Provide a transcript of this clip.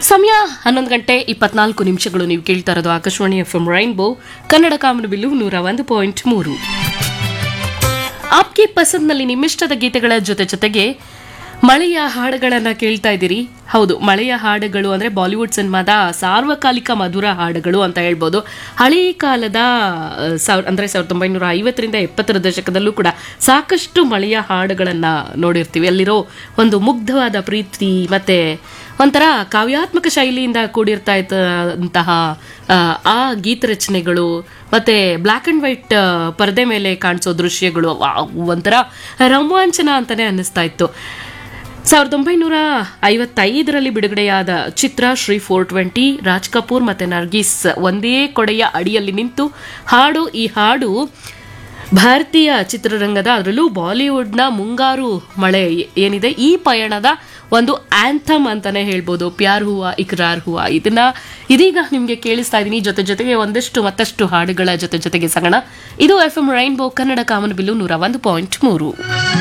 ಸಮಯ ಹನ್ನೊಂದು ಗಂಟೆ ಇಪ್ಪತ್ನಾಲ್ಕು ನಿಮಿಷಗಳು ನೀವು ಕೇಳ್ತಾ ಇರೋದು Akashvani F M rainbow Kannada ಕಾಮನಬಿಲ್ಲು ನೂರ ಒಂದು ಪಾಯಿಂಟ್ ಮೂರು ಆಪ್ಗೆ ಪಸಂದ್ನಲ್ಲಿ ನಿಮ್ಮಿಷ್ಟದ ಗೀತೆಗಳ ಜೊತೆ ಜೊತೆಗೆ ಮಳೆಯ ಹಾಡುಗಳನ್ನ ಕೇಳ್ತಾ ಇದ್ದೀರಿ ಹೌದು ಮಳೆಯ ಹಾಡುಗಳು ಅಂದ್ರೆ ಬಾಲಿವುಡ್ ಸಿನಿಮಾದ ಸಾರ್ವಕಾಲಿಕ ಮಧುರ ಹಾಡುಗಳು ಅಂತ ಹೇಳ್ಬೋದು ಹಳೆ ಕಾಲದ ಆ, ಸಾವಿರ ಅಂದ್ರೆ ಸಾವಿರದ ಒಂಬೈನೂರ ಐವತ್ತರಿಂದ ಎಪ್ಪತ್ತರ ದಶಕದಲ್ಲೂ ಕೂಡ ಸಾಕಷ್ಟು ಮಳೆಯ ಹಾಡುಗಳನ್ನ ನೋಡಿರ್ತೀವಿ ಅಲ್ಲಿರೋ ಒಂದು ಮುಗ್ಧವಾದ ಪ್ರೀತಿ ಮತ್ತೆ ಒಂಥರ ಕಾವ್ಯಾತ್ಮಕ ಶೈಲಿಯಿಂದ ಕೂಡಿರ್ತಾ ಇದ್ದಂತಹ ಆ, ಆ ಗೀತ ರಚನೆಗಳು ಮತ್ತೆ ಬ್ಲ್ಯಾಕ್ ಅಂಡ್ ವೈಟ್ ಪರದೆ ಮೇಲೆ ಕಾಣಿಸೋ ದೃಶ್ಯಗಳು ವಾವ್, ಒಂಥರ ರೋಮಾಂಚನ ಅಂತಾನೆ ಅನ್ನಿಸ್ತಾ ಇತ್ತು ಸಾವಿರದ ಒಂಬೈನೂರ ಐವತ್ತೈದರಲ್ಲಿ ಬಿಡುಗಡೆಯಾದ ಚಿತ್ರ ಶ್ರೀ ಫೋರ್ ಟ್ವೆಂಟಿ ರಾಜ್ ಕಪೂರ್ ಮತ್ತೆ ನರ್ಗೀಸ್ ಒಂದೇ ಕೊಡೆಯ ಅಡಿಯಲ್ಲಿ ನಿಂತು ಹಾಡು ಈ ಹಾಡು ಭಾರತೀಯ ಚಿತ್ರರಂಗದ ಅದರಲ್ಲೂ ಬಾಲಿವುಡ್ನ ಮುಂಗಾರು ಮಳೆ ಏನಿದೆ ಈ ಪಯಣದ ಒಂದು ಆಂಥಮ್ ಅಂತಾನೆ ಹೇಳ್ಬೋದು ಪ್ಯಾರ್ ಹೂವ ಇಕ್ರಾರ್ ಹೂವ ಇದನ್ನ ಇದೀಗ ನಿಮ್ಗೆ ಕೇಳಿಸ್ತಾ ಇದೀನಿ ಜೊತೆ ಜೊತೆಗೆ ಒಂದಷ್ಟು ಮತ್ತಷ್ಟು ಹಾಡುಗಳ ಜೊತೆ ಜೊತೆಗೆ ಸಗಣ ಇದು ಎಫ್ ಎಂ ರೈನ್ಬೋ ಕನ್ನಡ ಕಾಮನಬಿಲ್ಲು ನೂರ ಒಂದು ಪಾಯಿಂಟ್ ಮೂರು